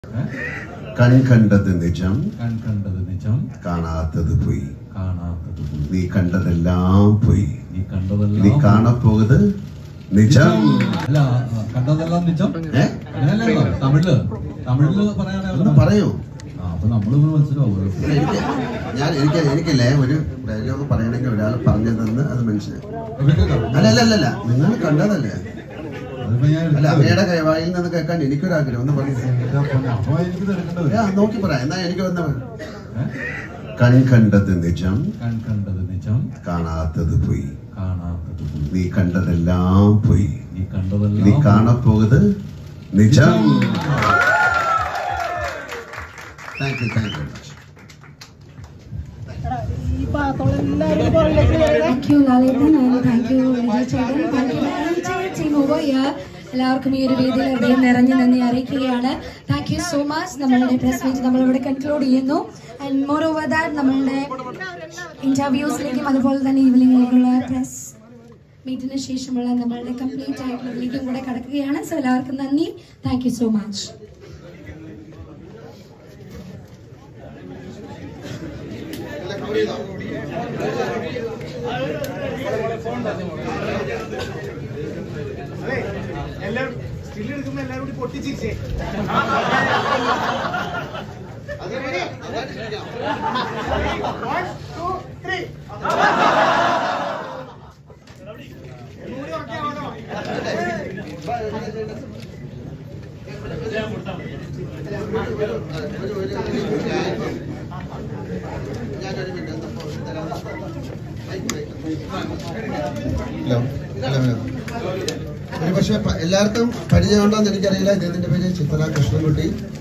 കൺ കണ്ടത് നിജം കൺ കണ്ടത് നിജം കാണാത്തത് പോയി കാണാത്തത് പോയി. നീ കണ്ടതെല്ലാം പോയി നീ നീ കണ്ടതെല്ലാം കാണപ്പോകുത് നിജം അല്ല ആ, കണ്ടതെല്ലാം നിജം ഏ അങ്ങനെയല്ലല്ലോ തമിഴില് തമിഴില് പറയാനേ ഒന്ന് പറയൂ ആ അപ്പൊ നമ്മളിങ്ങനെ മനസ്സിലാവും എനിക്ക് ഞാൻ എനിക്ക് എനിക്കല്ലേ ഒരു ഡയലോഗ് പറയണമെങ്കിൽ ഒരാൾ പറഞ്ഞതെന്ന് അത് മനസ്സിലായി അല്ല അല്ല അല്ല അല്ല നിങ്ങൾ കണ്ടതല്ലേ അതിപ്പോ ഞാൻ അല്ല അങ്ങയുടെ കൈവായിൽ നിന്ന് കേൾക്കാൻ എനിക്കൊരാഗ്രഹം ഒന്ന് പറഞ്ഞു അപ്പൊ എനിക്ക് എടുക്കേണ്ടത് ആ, നോക്കി പറ എന്നാ എനിക്ക് വന്ന ഏ? കൺ കണ്ടത് നിജം കൺ കണ്ടത് നിജം കാണാത്തത് പോയി കാണാത്തത് പോയി. നീ കണ്ടതെല്ലാം പോയി നീ നീ കണ്ടതെല്ലാം കാണപ്പോകുത് നിജം thank you thank you much Thank you, Lalitan, and thank you, Vijay Chetan. Thank you, the entire team over here. എല്ലാവർക്കും ഈ ഒരു വേദിയിൽ ഹൃദയം നിറഞ്ഞു നന്ദി അറിയിക്കുകയാണ് താങ്ക് യു സോ മച്ച് നമ്മളുടെ പ്രസ് മീറ്റ് നമ്മളിവിടെ കൺക്ലൂഡ് ചെയ്യുന്നു ആൻഡ് മോർ ഓവർ ദാറ്റ് നമ്മളുടെ ഇന്റർവ്യൂസിലേക്കും അതുപോലെ തന്നെ ഈവനിങ്ങിലേക്കുള്ള പ്രസ് മീറ്റിന് ശേഷമുള്ള നമ്മളുടെ കംപ്ലീറ്റ് ആയിട്ടുള്ള ഇതിലേക്കും കൂടെ കടക്കുകയാണ് സോ എല്ലാവർക്കും നന്ദി താങ്ക് യു സോ മച്ച് എല്ലാവരും സ്റ്റിൽ എടുക്കുമ്പോ എല്ലാവരും കൂടി പൊട്ടിച്ചിരിച്ചേ One, two, three. ഒന്നുകൂടി ഉറക്കെ ആവാനോ? ഹലോ ഹലോ ഒരു പക്ഷേ എല്ലാവർക്കും പരിചയമുണ്ടോന്ന് എനിക്കറിയില്ല ഇദ്ദേഹത്തിന്റെ പേര് ചിത്ര കൃഷ്ണൻകുട്ടി